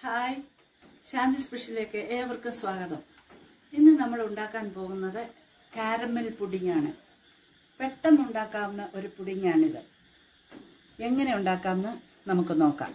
hi ശാന്തി സ്പെഷ്യലിലേക്ക് ഏവർക്കും സ്വാഗതം ഇന്ന് നമ്മൾ ഉണ്ടാക്കാൻ പോകുന്നത് കാരമൽ പുഡിങ്ങാണ് പെട്ടെന്ന് ഉണ്ടാക്കാവുന്ന ഒരു പുഡിങ്ങാണിത് എങ്ങനെ ഉണ്ടാക്കാമെന്ന് നമുക്ക് നോക്കാം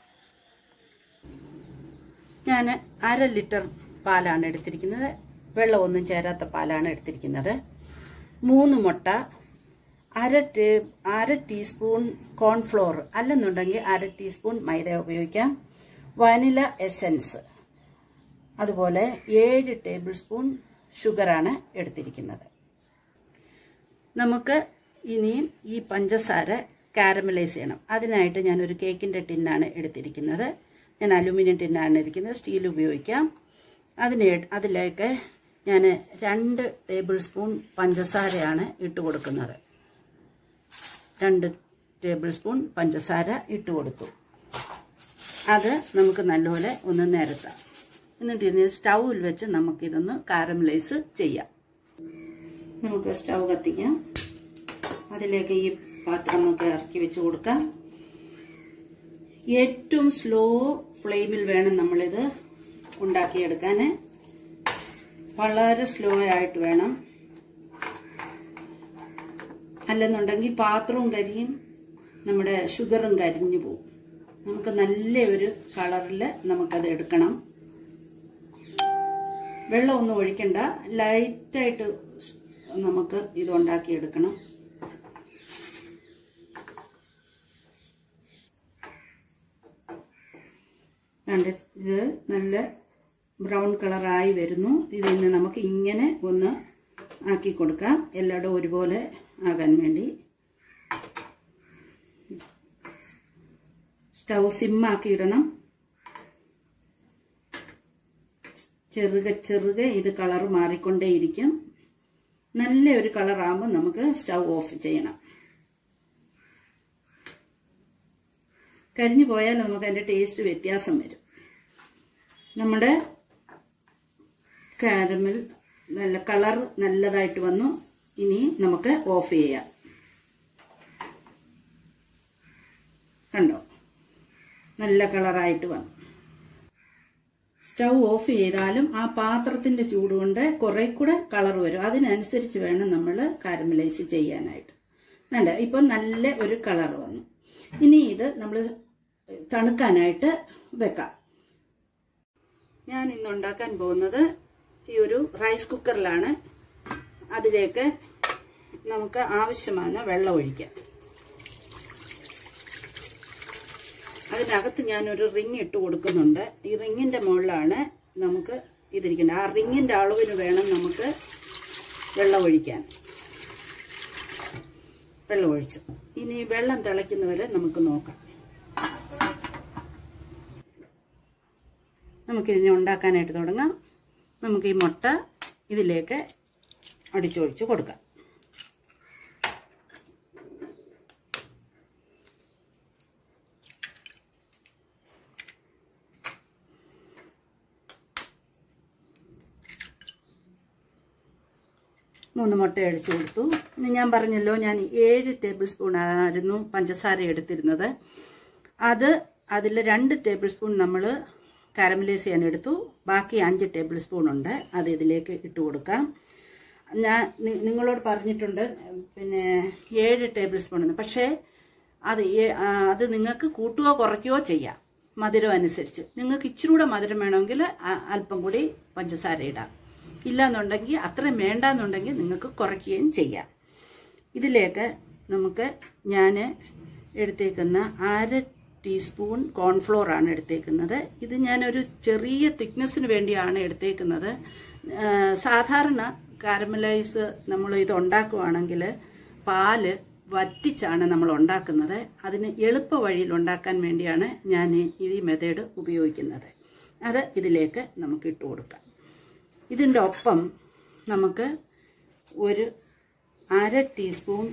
ഞാൻ അര ലിറ്റർ പാലാണ് എടുത്തിരിക്കുന്നത് വെള്ളമൊന്നും ചേരാത്ത പാലാണ് എടുത്തിരിക്കുന്നത് മൂന്ന് മുട്ട അര ടേ അര ടീസ്പൂൺ കോൺഫ്ലോർ അല്ലെന്നുണ്ടെങ്കിൽ അര ടീസ്പൂൺ മൈദ ഉപയോഗിക്കാം വനില എസൻസ് അതുപോലെ ഏഴ് ടേബിൾ സ്പൂൺ ഷുഗറാണ് എടുത്തിരിക്കുന്നത് നമുക്ക് ഇനിയും ഈ പഞ്ചസാര കാരമലൈസ് ചെയ്യണം അതിനായിട്ട് ഞാനൊരു കേക്കിൻ്റെ ടിന്നാണ് എടുത്തിരിക്കുന്നത് ഞാൻ അലുമിനിയം ടിന്നാണ് ഇരിക്കുന്നത് സ്റ്റീൽ ഉപയോഗിക്കാം അതിന് അതിലേക്ക് ഞാൻ രണ്ട് ടേബിൾ സ്പൂൺ പഞ്ചസാരയാണ് ഇട്ട് കൊടുക്കുന്നത് രണ്ട് ടേബിൾ സ്പൂൺ പഞ്ചസാര ഇട്ട് കൊടുത്തു അത് നമുക്ക് നല്ലപോലെ ഒന്ന് നിരത്താം എന്നിട്ട് ഇതിന് സ്റ്റൗവിൽ വെച്ച് നമുക്കിതൊന്ന് കാരമലൈസ് ചെയ്യാം നമുക്ക് സ്റ്റൗ കത്തിക്കാം അതിലേക്ക് ഈ പാത്രം നമുക്ക് ഇറക്കി വെച്ച് കൊടുക്കാം ഏറ്റവും സ്ലോ ഫ്ലെയിമിൽ വേണം നമ്മളിത് ഉണ്ടാക്കിയെടുക്കാൻ വളരെ സ്ലോ ആയിട്ട് വേണം അല്ലെന്നുണ്ടെങ്കിൽ പാത്രവും കരിയും നമ്മുടെ ഷുഗറും കരിഞ്ഞു പോകും നമുക്ക് നല്ല ഒരു കളറിൽ നമുക്കത് എടുക്കണം വെള്ളമൊന്നും ഒഴിക്കണ്ട ലൈറ്റായിട്ട് നമുക്ക് ഇത് ഉണ്ടാക്കിയെടുക്കണം രണ്ട് ഇത് നല്ല ബ്രൗൺ കളറായി വരുന്നു ഇതിൽ നിന്ന് നമുക്ക് ഇങ്ങനെ ഒന്ന് ആക്കി കൊടുക്കാം എല്ലായിടും ഒരുപോലെ ആകാൻ വേണ്ടി സ്റ്റൗ സിമ്മാക്കി ഇടണം ചെറുക ചെറുകെ ഇത് കളർ മാറിക്കൊണ്ടേയിരിക്കും നല്ല ഒരു കളറാകുമ്പോൾ നമുക്ക് സ്റ്റൗ ഓഫ് ചെയ്യണം കരിഞ്ഞു പോയാൽ നമുക്ക് അതിൻ്റെ ടേസ്റ്റ് വ്യത്യാസം വരും നമ്മുടെ കാരമൽ നല്ല കളർ നല്ലതായിട്ട് വന്നു ഇനി നമുക്ക് ഓഫ് ചെയ്യാം കണ്ടോ നല്ല കളറായിട്ട് വന്നു സ്റ്റൗ ഓഫ് ചെയ്താലും ആ പാത്രത്തിന്റെ ചൂട് കൊണ്ട് കുറെ കൂടെ കളർ വരും അതിനനുസരിച്ച് വേണം നമ്മൾ കാരമലൈസ് ചെയ്യാനായിട്ട് വേണ്ട ഇപ്പം നല്ല ഒരു കളർ വന്നു ഇനി ഇത് നമ്മൾ തണുക്കാനായിട്ട് വെക്കാം ഞാൻ ഇന്ന് ഉണ്ടാക്കാൻ പോകുന്നത് ഈ ഒരു റൈസ് കുക്കറിലാണ് അതിലേക്ക് നമുക്ക് ആവശ്യമായ വെള്ളം ഒഴിക്കാം അതിനകത്ത് ഞാനൊരു റിങ് ഇട്ട് കൊടുക്കുന്നുണ്ട് ഈ റിങ്ങിൻ്റെ മുകളിലാണ് നമുക്ക് ഇതിരിക്കേണ്ടത് ആ റിങ്ങിൻ്റെ അളവിന് വേണം നമുക്ക് വെള്ളം ഒഴിക്കാൻ വെള്ളം ഒഴിച്ചു ഇനി വെള്ളം തിളയ്ക്കുന്നവരെ നമുക്ക് നോക്കാം നമുക്കിതിനെ ഉണ്ടാക്കാനായിട്ട് തുടങ്ങാം നമുക്ക് ഈ മുട്ട ഇതിലേക്ക് അടിച്ചൊഴിച്ച് കൊടുക്കാം മൂന്ന് മുട്ട അടിച്ചു കൊടുത്തു ഇനി ഞാൻ പറഞ്ഞല്ലോ ഞാൻ ഏഴ് ടേബിൾ സ്പൂൺ ആയിരുന്നു പഞ്ചസാര എടുത്തിരുന്നത് അത് അതിൽ രണ്ട് ടേബിൾ സ്പൂൺ നമ്മൾ കാരമലൈസ് ചെയ്യാൻ എടുത്തു ബാക്കി അഞ്ച് ടേബിൾ സ്പൂൺ ഉണ്ട് അത് ഇതിലേക്ക് ഇട്ട് കൊടുക്കാം ഞാൻ നിങ്ങളോട് പറഞ്ഞിട്ടുണ്ട് പിന്നെ ഏഴ് ടേബിൾ സ്പൂൺ എന്ന് പക്ഷേ അത് അത് നിങ്ങൾക്ക് കൂട്ടുകയോ കുറയ്ക്കുകയോ ചെയ്യാം മധുരം അനുസരിച്ച് നിങ്ങൾക്ക് ഇച്ചിരി കൂടെ മധുരം വേണമെങ്കിൽ അല്പം കൂടി പഞ്ചസാര ഇടാം ഇല്ലാന്നുണ്ടെങ്കിൽ അത്രയും വേണ്ടാന്നുണ്ടെങ്കിൽ നിങ്ങൾക്ക് കുറയ്ക്കുകയും ചെയ്യാം ഇതിലേക്ക് നമുക്ക് ഞാൻ എടുത്തേക്കുന്ന അര ടീസ്പൂൺ കോൺഫ്ലോർ ആണ് എടുത്തേക്കുന്നത് ഇത് ഞാനൊരു ചെറിയ തിക്നെസ്സിന് വേണ്ടിയാണ് എടുത്തേക്കുന്നത് സാധാരണ കാരമലൈസ് നമ്മൾ ഇത് ഉണ്ടാക്കുവാണെങ്കിൽ പാല് വറ്റിച്ചാണ് നമ്മൾ ഉണ്ടാക്കുന്നത് അതിന് എളുപ്പ വഴിയിൽ ഉണ്ടാക്കാൻ വേണ്ടിയാണ് ഞാൻ ഈ മെത്തേഡ് ഉപയോഗിക്കുന്നത് അത് ഇതിലേക്ക് നമുക്ക് ഇട്ട് കൊടുക്കാം ഇതിൻ്റെ ഒപ്പം നമുക്ക് ഒരു അര ടീസ്പൂൺ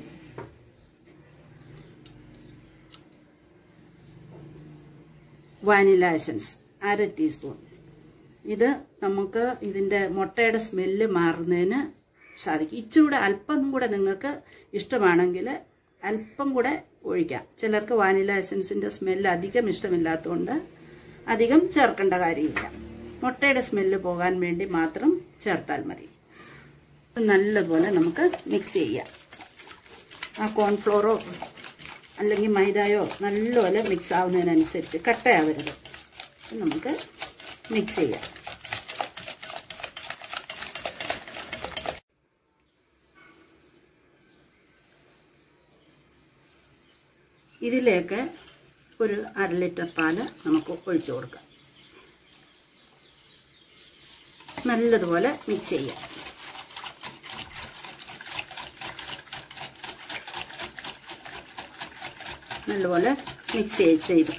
വാനില എസൻസ് അര ടീസ്പൂൺ ഇത് നമുക്ക് ഇതിൻ്റെ മുട്ടയുടെ സ്മെല്ല് മാറുന്നതിന് സാധിക്കും ഇച്ചിരൂടെ അല്പം കൂടെ നിങ്ങൾക്ക് ഇഷ്ടമാണെങ്കിൽ അല്പം കൂടെ ഒഴിക്കാം ചിലർക്ക് വാനില എസൻസിൻ്റെ സ്മെല്ല് അധികം ഇഷ്ടമില്ലാത്തതുകൊണ്ട് അധികം ചേർക്കേണ്ട കാര്യമില്ല മുട്ടയുടെ സ്മെല്ല് പോകാൻ വേണ്ടി മാത്രം ചേർത്താൽ മതി നല്ലപോലെ നമുക്ക് മിക്സ് ചെയ്യാം ആ കോൺഫ്ലോറോ അല്ലെങ്കിൽ മൈദയോ നല്ലപോലെ മിക്സ് ആവുന്നതിനനുസരിച്ച് കട്ടയാവരുത് നമുക്ക് മിക്സ് ചെയ്യാം ഇതിലേക്ക് ഒരു അര ലിറ്റർ പാല് നമുക്ക് ഒഴിച്ചു കൊടുക്കാം നല്ലതുപോലെ മിക്സ് ചെയ്യാം നല്ലപോലെ മിക്സ് ചെയ്ത്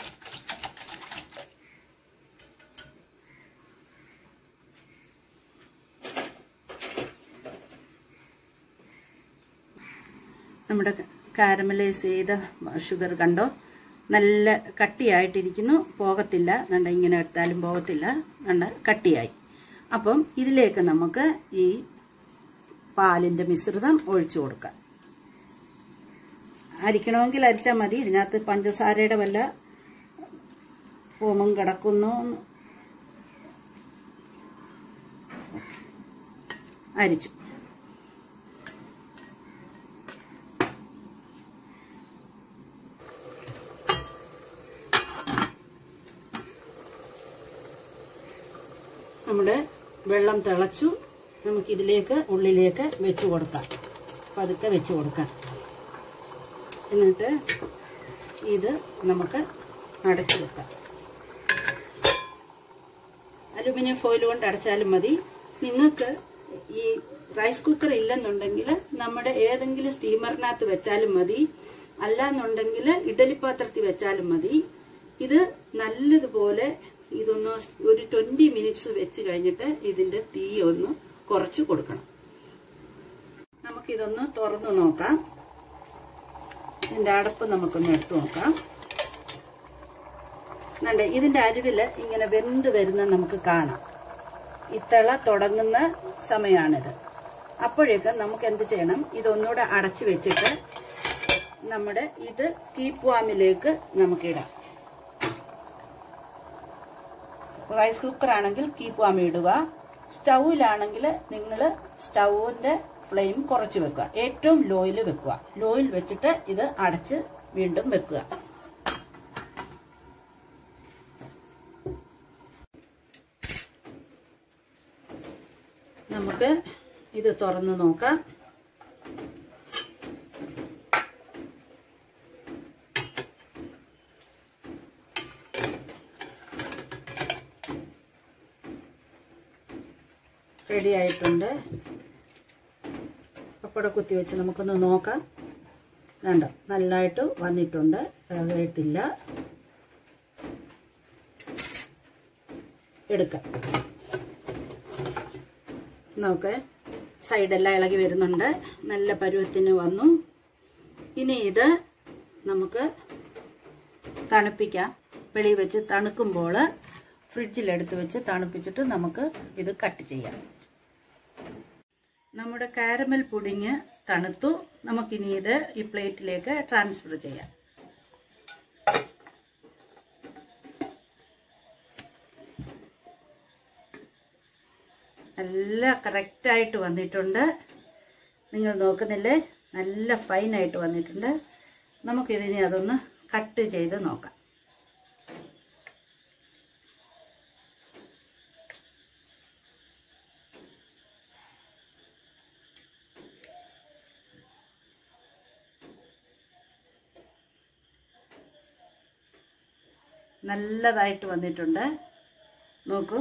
നമ്മുടെ കാരമലൈസ് ചെയ്ത ഷുഗർ കണ്ടോ നല്ല കട്ടിയായിട്ടിരിക്കുന്നു പോകത്തില്ല കണ്ട ഇങ്ങനെ എടുത്താലും പോകത്തില്ല കണ്ട കട്ടിയായി അപ്പം ഇതിലേക്ക് നമുക്ക് ഈ പാലിൻ്റെ മിശ്രിതം ഒഴിച്ചു കൊടുക്കാം അരിക്കണമെങ്കിൽ അരിച്ചാൽ മതി ഇതിനകത്ത് പഞ്ചസാരയുടെ വല്ല ഫോമും കിടക്കുന്നു അരിച്ചു നമ്മുടെ വെള്ളം തിളച്ചു നമുക്കിതിലേക്ക് ഉള്ളിലേക്ക് വെച്ച് കൊടുക്കാം പതുക്കെ വെച്ച് കൊടുക്കാം എന്നിട്ട് ഇത് നമുക്ക് അടച്ചു വെക്കാം അലുമിനിയം ഫോയിൽ കൊണ്ട് അടച്ചാലും മതി നിങ്ങൾക്ക് ഈ റൈസ് കുക്കർ ഇല്ലെന്നുണ്ടെങ്കിൽ നമ്മുടെ ഏതെങ്കിലും സ്റ്റീമറിനകത്ത് വെച്ചാലും മതി അല്ലാന്നുണ്ടെങ്കിൽ ഇഡലിപ്പാത്രത്തിൽ വെച്ചാലും മതി ഇത് നല്ലതുപോലെ ഇതൊന്ന് ഒരു ട്വന്റി മിനിറ്റ്സ് വെച്ച് കഴിഞ്ഞിട്ട് ഇതിന്റെ തീ ഒന്ന് കുറച്ച് കൊടുക്കണം നമുക്കിതൊന്ന് തുറന്നു നോക്കാം ഇതിന്റെ അടപ്പ് നമുക്കൊന്ന് എടുത്തു നോക്കാം കണ്ടേ ഇതിന്റെ അരുവില് ഇങ്ങനെ വെന്ത് വരുന്ന നമുക്ക് കാണാം ഇത്തള തുടങ്ങുന്ന സമയമാണിത് അപ്പോഴേക്ക് നമുക്ക് എന്ത് ചെയ്യണം ഇതൊന്നുകൂടെ അടച്ചു വെച്ചിട്ട് നമ്മുടെ ഇത് കീപ്പ് വാമിലേക്ക് നമുക്കിടാം റൈസ് കുക്കർ ആണെങ്കിൽ കീപ്പ് വാമി ഇടുക സ്റ്റൗവിലാണെങ്കിൽ നിങ്ങൾ സ്റ്റൗവിന്റെ ഫ്ലെയിം കുറച്ച് വെക്കുക ഏറ്റവും ലോയിൽ വെക്കുക ലോയിൽ വെച്ചിട്ട് ഇത് അടച്ച് വീണ്ടും വെക്കുക നമുക്ക് ഇത് തുറന്ന് നോക്കാം റെഡി ആയിട്ടുണ്ട് പപ്പട കുത്തി വെച്ച് നമുക്കൊന്ന് നോക്കാം വേണ്ട നല്ലതായിട്ട് വന്നിട്ടുണ്ട് ഇളകിയിട്ടില്ല എടുക്കാം നോക്ക് സൈഡെല്ലാം ഇളകി വരുന്നുണ്ട് നല്ല പരുവത്തിന് വന്നു ഇനി ഇത് നമുക്ക് തണുപ്പിക്കാം വെളിയിൽ വെച്ച് തണുക്കുമ്പോൾ ഫ്രിഡ്ജിലെടുത്ത് വെച്ച് തണുപ്പിച്ചിട്ട് നമുക്ക് ഇത് കട്ട് ചെയ്യാം നമ്മുടെ കാരമൽ പുഡിങ് തണുത്തു നമുക്കിനി ഇത് ഈ പ്ലേറ്റിലേക്ക് ട്രാൻസ്ഫർ ചെയ്യാം നല്ല കറക്റ്റായിട്ട് വന്നിട്ടുണ്ട് നിങ്ങൾ നോക്കുന്നില്ലേ നല്ല ഫൈനായിട്ട് വന്നിട്ടുണ്ട് നമുക്കിതിനെ അതൊന്ന് കട്ട് ചെയ്ത് നോക്കാം നല്ലതായിട്ട് വന്നിട്ടുണ്ട് നോക്കൂ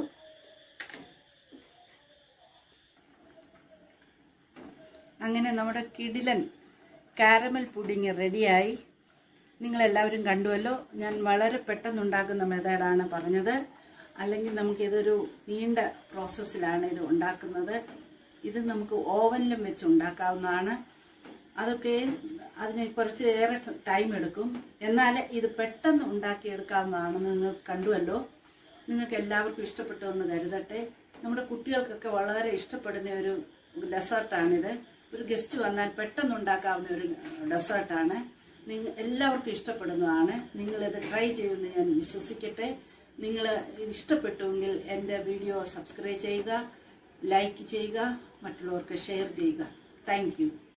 അങ്ങനെ നമ്മുടെ കിടിലൻ കാരമൽ പുഡിങ് റെഡിയായി നിങ്ങളെല്ലാവരും കണ്ടുവല്ലോ ഞാൻ വളരെ പെട്ടെന്ന് ഉണ്ടാക്കുന്ന മെത്തേഡാണ് പറഞ്ഞത് അല്ലെങ്കിൽ നമുക്കിതൊരു നീണ്ട പ്രോസസ്സിലാണ് ഇത് ഉണ്ടാക്കുന്നത് ഇത് നമുക്ക് ഓവനിലും വെച്ച് ഉണ്ടാക്കാവുന്നതാണ് അതൊക്കെ അതിന് കുറച്ച് ഏറെ ടൈം എടുക്കും എന്നാൽ ഇത് പെട്ടെന്ന് ഉണ്ടാക്കിയെടുക്കാവുന്നതാണെന്ന് നിങ്ങൾ കണ്ടുവല്ലോ നിങ്ങൾക്ക് എല്ലാവർക്കും ഇഷ്ടപ്പെട്ടു എന്ന് കരുതട്ടെ നമ്മുടെ കുട്ടികൾക്കൊക്കെ വളരെ ഇഷ്ടപ്പെടുന്ന ഒരു ഡെസേർട്ടാണിത് ഒരു ഗസ്റ്റ് വന്നാൽ പെട്ടെന്ന് ഉണ്ടാക്കാവുന്ന ഒരു ഡെസേർട്ടാണ് നിങ്ങൾ എല്ലാവർക്കും ഇഷ്ടപ്പെടുന്നതാണ് നിങ്ങളിത് ട്രൈ ചെയ്യുമെന്ന് ഞാൻ വിശ്വസിക്കട്ടെ നിങ്ങൾ ഇഷ്ടപ്പെട്ടുവെങ്കിൽ എൻ്റെ വീഡിയോ സബ്സ്ക്രൈബ് ചെയ്യുക ലൈക്ക് ചെയ്യുക മറ്റുള്ളവർക്ക് ഷെയർ ചെയ്യുക താങ്ക്